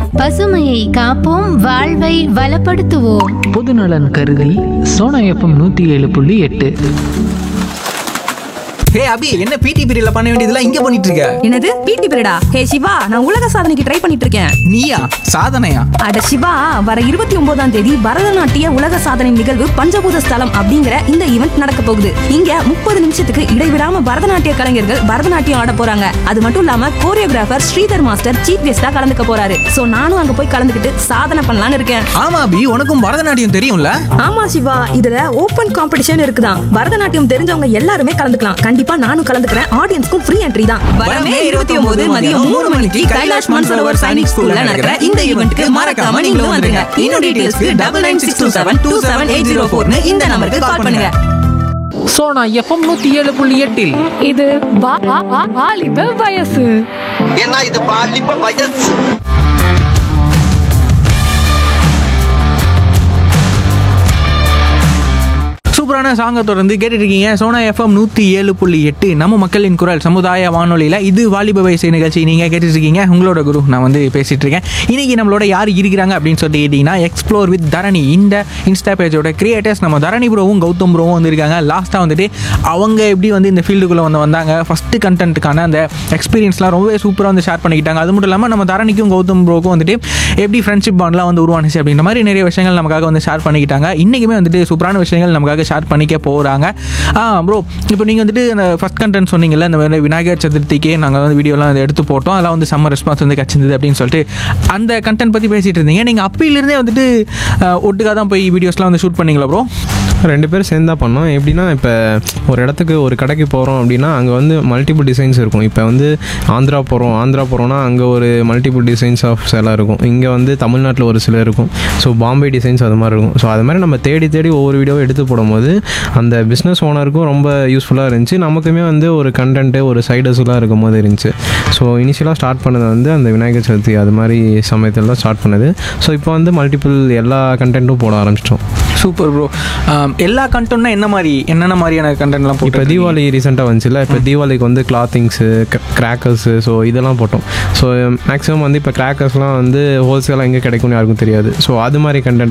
பசுமையை காப்போம் வாழ்வை வளப்படுத்துவோம் பொதுநலன் கருதி சோனா எஃப்எம் நூற்றி ஏழு புள்ளி எட்டு ஹே அபி என்ன பிடி பீரியட்ல பண்ண வேண்டியதெல்லாம் இங்க பண்ணிட்டு இருக்க என்னது பிடி பீரியடா ஹே சிவா நான் உலக சாதனைக்கு ட்ரை பண்ணிட்டு இருக்கேன் நீயா சாதனையா அட சிவா வர இருபத்தி ஒன்பதாம் தேதி பரதநாட்டிய உலக சாதனை நிகழ்வு பஞ்சபூத ஸ்தலம் அப்படிங்கிற இந்த ஈவெண்ட் நடக்க போகுது இங்க முப்பது நிமிஷத்துக்கு இடைவிடாம பரதநாட்டிய கலைஞர்கள் பரதநாட்டியம் ஆட போறாங்க அது மட்டும் இல்லாம கோரியோகிராஃபர் ஸ்ரீதர் மாஸ்டர் சீஃப் கெஸ்டா கலந்துக்க போறாரு சோ நானும் அங்க போய் கலந்துக்கிட்டு சாதனை பண்ணலாம்னு இருக்கேன் ஆமா அபி உனக்கும் பரதநாட்டியம் தெரியும்ல ஆமா சிவா இதுல ஓபன் காம்படிஷன் இருக்குதான் பரதநாட்டியம் தெரிஞ்சவங்க எல்லாருமே கலந்துக்கலாம் கண்டிப்பா நானும் கலந்துக்கிறேன் ஆடியன்ஸ்க்கும் ஃப்ரீ என்ட்ரி தான் வரமே இருபத்தி ஒன்பது மதியம் மூணு மணிக்கு கைலாஷ் மான்சரோவர் சைனிக் ஸ்கூல்ல நடக்கிற இந்த ஈவெண்ட்க்கு மறக்காம நீங்களும் வந்துருங்க இன்னும் டீடைல்ஸ்க்கு double nine six two seven two seven eight zero ஃபோர்னு இந்த நம்பருக்கு கால் பண்ணுங்க சோனா எஃப்எம் நூற்றி ஏழு புள்ளி எட்டில் இது வா- வா- வா- வாலிப வயசு ஏன்னா இது பாலிப்ப வயசு சூப்பரான சாங்கை தொடர்ந்து கேட்டுட்டு இருக்கீங்க சோனா எஃப்எம் நூற்றி ஏழு புள்ளி எட்டு நம்ம மக்களின் குரல் சமுதாய வானொலியில் இது வாலிப வயசு நிகழ்ச்சி நீங்கள் கேட்டுட்டு இருக்கீங்க உங்களோட குரு நான் வந்து பேசிட்டு இருக்கேன் இன்னைக்கு நம்மளோட யார் இருக்கிறாங்க அப்படின்னு சொல்லி கேட்டிங்கன்னா எக்ஸ்ப்ளோர் வித் தரணி இந்த இன்ஸ்டா பேஜோட கிரியேட்டர்ஸ் நம்ம தரணி ப்ரோவும் கௌதம் ப்ரோவும் வந்திருக்காங்க லாஸ்ட்டாக வந்துட்டு அவங்க எப்படி வந்து இந்த ஃபீல்டுக்குள்ளே வந்து வந்தாங்க ஃபஸ்ட்டு கண்டென்ட்டுக்கான அந்த எக்ஸ்பீரியன்ஸ்லாம் ரொம்பவே சூப்பராக வந்து ஷேர் பண்ணிக்கிட்டாங்க அது மட்டும் இல்லாமல் நம்ம தரணிக்கும் கௌதம் ப்ரோக்கும் வந்துட்டு எப்படி ஃப்ரெண்ட்ஷிப் பாண்ட்லாம் வந்து உருவானுச்சு அப்படின்ற மாதிரி நிறைய விஷயங்கள் நமக்காக வந்து ஷேர் பண்ணிக்கிட்டாங்க இன்றைக்குமே வந்துட்டு சூப்பரான விஷயங்கள் நமக்காக ஷேர் பண்ணிக்க போகிறாங்க ஆ ப்ரோ இப்போ நீங்கள் வந்துட்டு அந்த ஃபஸ்ட் கண்டென்ட் சொன்னீங்கல்ல இந்த மாதிரி விநாயகர் சதுர்த்திக்கே நாங்கள் வந்து வீடியோலாம் வந்து எடுத்து போட்டோம் அதெல்லாம் வந்து செம்ம ரெஸ்பான்ஸ் வந்து கிடச்சிருந்தது அப்படின்னு சொல்லிட்டு அந்த கண்டென்ட் பற்றி பேசிகிட்டு இருந்தீங்க நீங்கள் அப்பையிலிருந்தே வந்துட்டு ஒட்டுக்காக தான் போய் வீடியோஸ்லாம் வந்து ஷூட் பண்ணீங்களா ப்ரோ ரெண்டு பேரும் சேர்ந்து தான் பண்ணோம் எப்படின்னா இப்போ ஒரு இடத்துக்கு ஒரு கடைக்கு போகிறோம் அப்படின்னா அங்கே வந்து மல்டிபிள் டிசைன்ஸ் இருக்கும் இப்போ வந்து ஆந்திரா போகிறோம் ஆந்திரா போகிறோம்னா அங்கே ஒரு மல்டிபிள் டிசைன்ஸ் ஆஃப் எல்லாம் இருக்கும் இங்கே வந்து தமிழ்நாட்டில் ஒரு சில இருக்கும் ஸோ பாம்பே டிசைன்ஸ் அது மாதிரி இருக்கும் ஸோ அது மாதிரி நம்ம தேடி தேடி ஒவ்வொரு வீடியோவும் எடுத்து போடும்போது அந்த பிஸ்னஸ் ஓனருக்கும் ரொம்ப யூஸ்ஃபுல்லாக இருந்துச்சு நமக்குமே வந்து ஒரு கண்டென்ட்டு ஒரு சைடஸ்லாம் இருக்கும் போது இருந்துச்சு ஸோ இனிஷியலாக ஸ்டார்ட் பண்ணது வந்து அந்த விநாயகர் சதுர்த்தி அது மாதிரி சமயத்தில் தான் ஸ்டார்ட் பண்ணது ஸோ இப்போ வந்து மல்டிபிள் எல்லா கண்டென்ட்டும் போட ஆரம்பிச்சிட்டோம் சூப்பர் ப்ரோ எல்லா கண்டென்ட்னா என்ன மாதிரி என்னென்ன மாதிரியான கண்டென்ட்லாம் இப்போ போட்டு தீபாவளி ரீசெண்டாக வந்துச்சுல இப்போ தீபாவளிக்கு வந்து கிளாத்திங்ஸு கிராக்கர்ஸு ஸோ இதெல்லாம் போட்டோம் ஸோ மேக்ஸிமம் வந்து இப்போ கிராக்கர்ஸ்லாம் வந்து ஹோல்சேலாக எங்கே கிடைக்கும்னு யாருக்கும் தெரியாது ஸோ அது மாதிரி கண்டென்ட்